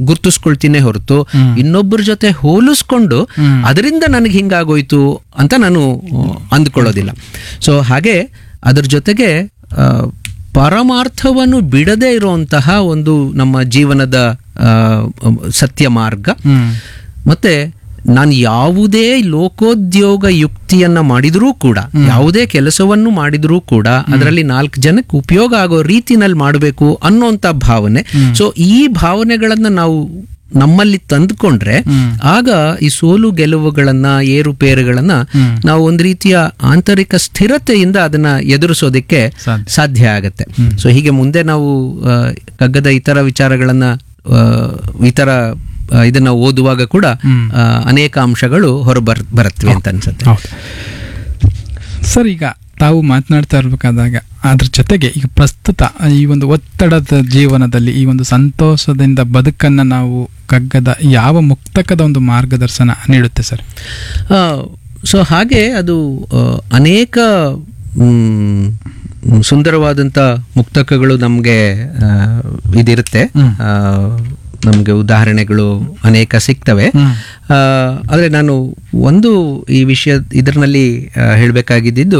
ಗುರ್ತಿಸ್ಕೊಳ್ತೀನಿ ಹೊರತು ಇನ್ನೊಬ್ಬರ ಜೊತೆ ಹೋಲಿಸ್ಕೊಂಡು ಅದರಿಂದ ನನಗೆ ಹಿಂಗಾಗೋಯ್ತು ಅಂತ ನಾನು ಆ, ಅಂದ್ಕೊಳ್ಳೋದಿಲ್ಲ ಸೊ ಹಾಗೆ ಅದ್ರ ಜೊತೆಗೆ ಆ, ಪರಮಾರ್ಥವನ್ನು ಬಿಡದೇ ಇರುವಂತಹ ಒಂದು ನಮ್ಮ ಜೀವನದ ಆ, ಸತ್ಯ ಮಾರ್ಗ ಮತ್ತೆ ನಾನು ಯಾವುದೇ ಲೋಕೋದ್ಯೋಗ ಯುಕ್ತಿಯನ್ನ ಮಾಡಿದರೂ ಕೂಡ ಯಾವುದೇ ಕೆಲಸವನ್ನು ಮಾಡಿದರೂ ಕೂಡ ಅದರಲ್ಲಿ ನಾಲ್ಕು ಜನಕ್ಕೆ ಉಪಯೋಗ ಆಗೋ ರೀತಿನಲ್ಲಿ ಮಾಡಬೇಕು ಅನ್ನೋಂಥ ಭಾವನೆ ಸೊ ಈ ಭಾವನೆಗಳನ್ನ ನಾವು ನಮ್ಮಲ್ಲಿ ತಂದುಕೊಂಡ್ರೆ ಆಗ ಈ ಸೋಲು ಗೆಲುವುಗಳನ್ನ ಏರುಪೇರುಗಳನ್ನ ನಾವು ಒಂದು ರೀತಿಯ ಆಂತರಿಕ ಸ್ಥಿರತೆಯಿಂದ ಅದನ್ನ ಎದುರಿಸೋದಕ್ಕೆ ಸಾಧ್ಯ. ಸಾಧ್ಯ ಆಗತ್ತೆ ಸೊ ಹೀಗೆ ಮುಂದೆ ನಾವು ಆ, ಕಗ್ಗದ ಇತರ ವಿಚಾರಗಳನ್ನ ಆ, ಇತರ ಆ, ಇದನ್ನ ಓದುವಾಗ ಕೂಡ ಆ, ಅನೇಕ ಅಂಶಗಳು ಹೊರಬರ್ ಬರುತ್ತವೆ ಅಂತ ಅನ್ಸುತ್ತೆ ಹೌದು ಸರ್ ಈಗ ತಾವು ಮಾತನಾಡ್ತಾ ಇರಬೇಕಾದಾಗ ಅದ್ರ ಜೊತೆಗೆ ಈಗ ಪ್ರಸ್ತುತ ಈ ಒಂದು ಒತ್ತಡದ ಜೀವನದಲ್ಲಿ ಈ ಒಂದು ಸಂತೋಷದಿಂದ ಬದುಕನ್ನ ನಾವು ಕಗ್ಗದ ಯಾವ ಮುಕ್ತಕದ ಒಂದು ಮಾರ್ಗದರ್ಶನ ನೀಡುತ್ತೆ ಸರ್ ಸೊ ಹಾಗೆ ಅದು ಆ, ಅನೇಕ ಮ್, ಸುಂದರವಾದಂಥ ಮುಕ್ತಕಗಳು ನಮಗೆ ಇದಿರುತ್ತೆ ನಮಗೆ ಉದಾಹರಣೆಗಳು ಅನೇಕ ಸಿಗ್ತವೆ ಆ, ಆದರೆ ನಾನು ಒಂದು ಈ ವಿಷಯ ಇದರಲ್ಲಿ ಹೇಳಬೇಕಾಗಿದ್ದು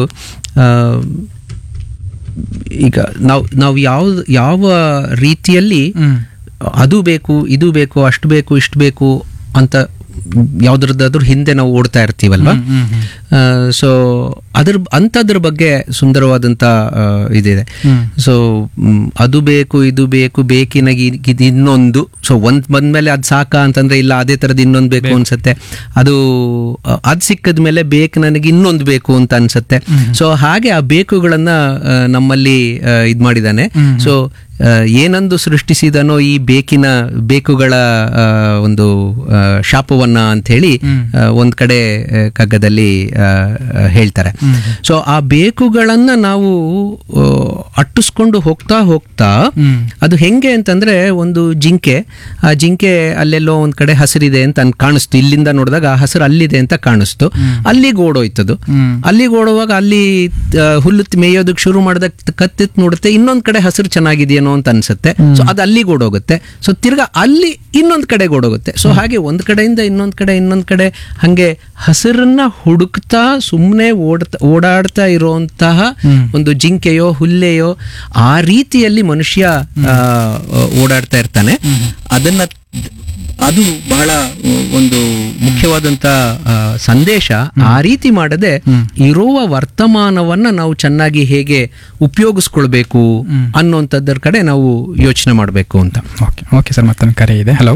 ಈಗ ನಾವು ನಾವು ಯಾವ ಯಾವ ರೀತಿಯಲ್ಲಿ ಅದು ಬೇಕು ಇದು ಬೇಕು ಅಷ್ಟು ಬೇಕು ಇಷ್ಟು ಬೇಕು ಅಂತ ಯಾವ್ದ್ರದ್ದಾದ್ರೂ ಹಿಂದೆ ನಾವು ಓಡ್ತಾ ಇರ್ತೀವಲ್ವಾ ಸೊ ಅದ್ರ ಅಂಥದ್ರ ಬಗ್ಗೆ ಸುಂದರವಾದಂಥ ಆ, ಇದಿದೆ ಸೊ ಅದು ಬೇಕು ಇದು ಬೇಕು ಬೇಕಿನಾಗಿ ಇದು ಇನ್ನೊಂದು ಸೊ ಒಂದ್ ಬಂದ್ಮೇಲೆ ಅದು ಸಾಕ ಅಂತಂದ್ರೆ ಇಲ್ಲ ಅದೇ ಥರದ್ದು ಇನ್ನೊಂದು ಬೇಕು ಅನ್ಸುತ್ತೆ ಅದು ಆ, ಅದ್ ಸಿಕ್ಕದ ಮೇಲೆ ಬೇಕು ನನಗೆ ಇನ್ನೊಂದು ಬೇಕು ಅಂತ ಅನ್ಸುತ್ತೆ ಸೊ ಹಾಗೆ ಆ ಬೇಕುಗಳನ್ನ ಆ, ನಮ್ಮಲ್ಲಿ ಇದು ಮಾಡಿದ್ದಾನೆ ಸೊ ಆ, ಏನಂದು ಸೃಷ್ಟಿಸಿದನೋ ಈ ಬೇಕಿನ ಬೇಕುಗಳ ಆ, ಒಂದು ಆ, ಶಾಪವನ್ನ ಅಂತ ಹೇಳಿ ಆ, ಒಂದ್ ಕಡೆ ಆ, ಕಗ್ಗದಲ್ಲಿ ಆ, ಆ, ಹೇಳ್ತಾರೆ ಸೊ ಆ ಬೇಕುಗಳನ್ನ ನಾವು ಆ, ಅಟ್ಟಿಸ್ಕೊಂಡು ಹೋಗ್ತಾ ಹೋಗ್ತಾ ಅದು ಹೆಂಗೆ ಅಂತಂದ್ರೆ ಒಂದು ಜಿಂಕೆ ಆ ಜಿಂಕೆ ಅಲ್ಲೆಲ್ಲೋ ಒಂದ್ ಕಡೆ ಹಸಿರಿದೆ ಅಂತ ಅನ್ ಕಾಣಿಸ್ತು ಇಲ್ಲಿಂದ ನೋಡಿದಾಗ ಆ ಹಸಿರು ಅಲ್ಲಿದೆ ಅಂತ ಕಾಣಿಸ್ತು ಅಲ್ಲಿಗೆ ಓಡೋಯ್ತದು ಅಲ್ಲಿಗೆ ಓಡುವಾಗ ಅಲ್ಲಿ ಆ, ಹುಲ್ಲು ತ್- ಮೇಯೋದಕ್ಕೆ ಶುರು ಮಾಡಿದಾಗ ಕತ್ತಿತ್ ನೋಡುತ್ತೆ ಇನ್ನೊಂದ್ ಕಡೆ ಹಸಿರು ಚೆನ್ನಾಗಿದೆಯೇನೋ ಅಂತ ಅನ್ಸುತ್ತೆ ಸೊ ಅದು ಅಲ್ಲಿಗೆ ಓಡೋಗುತ್ತೆ ಸೊ ತಿರ್ಗಾ ಅಲ್ಲಿ ಇನ್ನೊಂದ್ ಕಡೆಗೆ ಓಡೋಗುತ್ತೆ ಸೊ ಹಾಗೆ ಒಂದ್ ಕಡೆಯಿಂದ ಇನ್ನೊಂದ್ ಕಡೆ ಇನ್ನೊಂದ್ ಕಡೆ ಹಂಗೆ ಹಸಿರನ್ನ ಹುಡುಕ್ತಾ ಸುಮ್ಮನೆ ಓಡ್ತಾ ಓಡಾಡ್ತಾ ಇರುವಂತಹ ಒಂದು ಜಿಂಕೆಯೋ ಹುಲ್ಲೆಯೋ ಆ ರೀತಿಯಲ್ಲಿ ಮನುಷ್ಯ ಆ, ಓಡಾಡ್ತಾ ಇರ್ತಾನೆ ಅದನ್ನ ಅದು ಬಹಳ ಒಂದು ಮುಖ್ಯವಾದಂತ ಆ, ಸಂದೇಶ ಆ ರೀತಿ ಮಾಡದೆ ಇರುವ ವರ್ತಮಾನವನ್ನ ನಾವು ಚೆನ್ನಾಗಿ ಹೇಗೆ ಉಪಯೋಗಿಸ್ಕೊಳ್ಬೇಕು ಅನ್ನೋಂಥದ್ರ ಕಡೆ ನಾವು ಯೋಚನೆ ಮಾಡಬೇಕು ಅಂತ ಓಕೆ ಓಕೆ ಸರ್ ಮತ್ತೊಂದು ಕರೆ ಇದೆ ಹಲೋ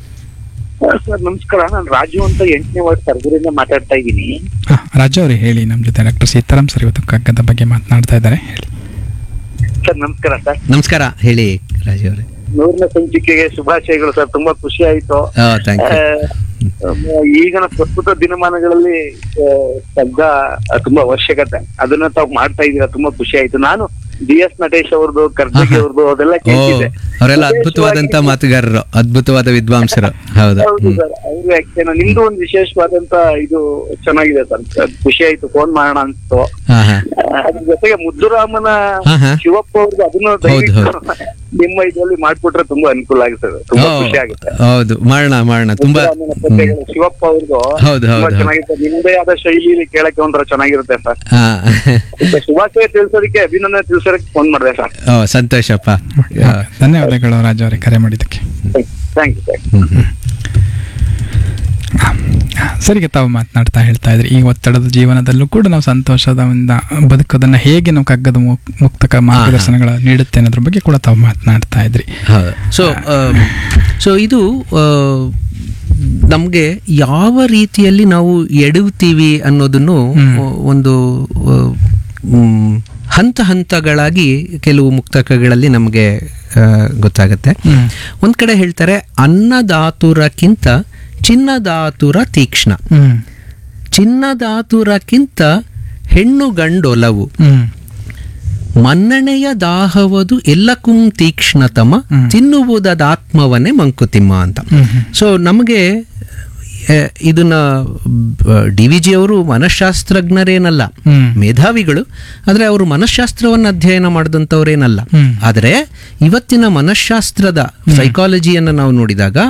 ಸರ್ ನಮಸ್ಕಾರ ನಾನು ರಾಜು ಅಂತ ಎಂಟನೇ ವಾರ್ಡ್ ಸರ್ಗೂರಿಂದ ಮಾತಾಡ್ತಾ ಇದ್ದೀನಿ ರಾಜು ಅವರೇ ಹೇಳಿ ನಮ್ಮ ಜೊತೆ ಡಾಕ್ಟರ್ ಸೀತಾರಾಮ್ ಸರ್ ಇವತ್ತು ಕಗ್ಗದ ಬಗ್ಗೆ ಮಾತನಾಡ್ತಾ ಇದ್ದಾರೆ ಹೇಳಿ ಸರ್ ನಮಸ್ಕಾರ ಸರ್ ನಮಸ್ಕಾರ ಹೇಳಿ ರಾಜು ಅವರೇ ನೂರನೇ ಸಂಚಿಕೆಗೆ ಶುಭಾಶಯಗಳು ಸರ್ ತುಂಬಾ ಖುಷಿ ಆಯ್ತು ಥ್ಯಾಂಕ್ ಯು ಆ, ಈಗಿನ ಪ್ರಸ್ತುತ ದಿನಮಾನಗಳಲ್ಲಿ ಆ, ಕಗ್ಗ ತುಂಬಾ ಅವಶ್ಯಕತೆ ಅದನ್ನ ತಾವು ಮಾಡ್ತಾ ಇದ್ದೀರಾ ತುಂಬಾ ಖುಷಿ ಆಯ್ತು ನಾನು ಡಿ ಎಸ್ ನಟೇಶ್ ಅವ್ರದ್ದು ಕರ್ಜಗಿ ಅವ್ರದ್ದು ಅದೆಲ್ಲ ಓ ಕೇಳ್ತಿದ್ದೆ ಅವರೆಲ್ಲ ಅದ್ಭುತವಾದಂತ ಮಾತುಗಾರರು ಅದ್ಭುತವಾದ ವಿದ್ವಾಂಸರು ಹೌದಾ ಹೌದು ಹ್ಮ್. ಸರ್ ಅವ್ರು ಯಾಕೆ ನಿಮ್ದು ಒಂದು ವಿಶೇಷವಾದಂತ ಇದು ಚೆನ್ನಾಗಿದೆ ಸರ್ ಖುಷಿ ಆಯ್ತು ಫೋನ್ ಮಾಡೋಣ ಅನ್ಸ್ತು ಹಾ ಹಾ ಆ, ಅದ್ರ ಜೊತೆಗೆ ಮುದ್ದುರಾಮನ ಹಾ, ಹಾ. ಶಿವಪ್ಪ ಅವ್ರದ್ದು ಅದನ್ನು ದಯವಿಟ್ಟು ನಿಮ್ಮ ಇದರಲ್ಲಿ ಮಾಡ್ಕೊಟ್ರೆ ತುಂಬಾ ಅನುಕೂಲ ಆಗುತ್ತೆ ತುಂಬಾ ಓ, ಖುಷಿ ಆಗುತ್ತೆ ಹೌದು ಮಾಡೋಣ ಮಾಡೋಣ ತುಂಬಾ ಮುದ್ದುರಾಮನ ಪದ್ಯಗಳು ಶಿವಪ್ಪ ಅವ್ರದ್ದು ಹೌದು, ತುಂಬಾ ಹೌದು. ಚೆನ್ನಾಗಿರುತ್ತೆ ನಿಮ್ದೇ ಆದ ಶೈಲಿಯಲ್ಲಿ ಕೇಳಕ್ಕೆ ಒಂಥರ ಚೆನ್ನಾಗಿರುತ್ತೆ ಸರ್ ಹಾ ಮತ್ತೆ ಶುಭಾಶಯ ತಿಳಿಸೋದಕ್ಕೆ ಅಭಿನಂದನೆ ತಿಳಿಸೋದಕ್ಕೆ ಫೋನ್ ಮಾಡಿದೆ ಸರ್ ಓ ಸಂತೋಷಪ್ಪ ಯಾ. ಧನ್ಯವಾದಗಳು ರಾಜು ಅವರೇ ಕರೆ ಮಾಡಿದ್ದಕ್ಕೆ thank you sir hmm, hmm. ಸರಿಗೆ ತಾವು ಮಾತನಾಡ್ತಾ ಹೇಳ್ತಾ ಇದ್ರಿ ಈ ಒತ್ತಡದ ಜೀವನದಲ್ಲೂ ಕೂಡ ನಾವು ಸಂತೋಷದಿಂದ ಬದುಕೋದನ್ನ ಹೇಗೆ ನಾವು ಕಗ್ಗದ ಮುಕ್- ಮುಕ್ತಕ ಮಾರ್ಗದರ್ಶನಗಳ ನೀಡುತ್ತೆ ಅನ್ನೋದ್ರ ಬಗ್ಗೆ ಕೂಡ ತಾವು ಮಾತನಾಡ್ತಾ ಇದ್ರಿ ಹೌದು ಸೊ ಸೊ ಇದು ನಮಗೆ ಯಾವ ರೀತಿಯಲ್ಲಿ ನಾವು ಎಡುತ್ತೀವಿ ಅನ್ನೋದನ್ನು ಒಂದು ಆ, ಮ್, ಹಂತ ಹಂತಗಳಾಗಿ ಕೆಲವು ಮುಕ್ತಕಗಳಲ್ಲಿ ನಮಗೆ ಆ, ಗೊತ್ತಾಗುತ್ತೆ ಒಂದ್ ಕಡೆ ಹೇಳ್ತಾರೆ ಅನ್ನದಾತುರಕ್ಕಿಂತ ಚಿನ್ನದಾತುರ ತೀಕ್ಷ್ಣ ಹ್ಮ್ ಚಿನ್ನದಾತುರಕ್ಕಿಂತ ಹೆಣ್ಣು ಗಂಡೊಲವು ಹ್ಮ್ ಮನ್ನಣೆಯ ದಾಹವದು ಎಲ್ಲಕ್ಕೂ ತೀಕ್ಷ್ಣತಮ ತಿನ್ನುವುದಾತ್ಮವನ್ನೇ ಮಂಕುತಿಮ್ಮ ಅಂತ ಸೊ ನಮಗೆ ಆ, ಇದನ್ನ ಡಿ ವಿ ಜಿ ಅವರು ಮನಃಶಾಸ್ತ್ರಜ್ಞರೇನಲ್ಲ ಹ್ಮ್. ಮೇಧಾವಿಗಳು ಆದರೆ ಅವರು ಮನಃಶಾಸ್ತ್ರವನ್ನು ಅಧ್ಯಯನ ಮಾಡಿದಂಥವ್ರೇನಲ್ಲ ಹ್ಮ್. ಆದರೆ ಇವತ್ತಿನ ಮನಃಶಾಸ್ತ್ರದ ಸೈಕಾಲಜಿಯನ್ನು ನಾವು ನೋಡಿದಾಗ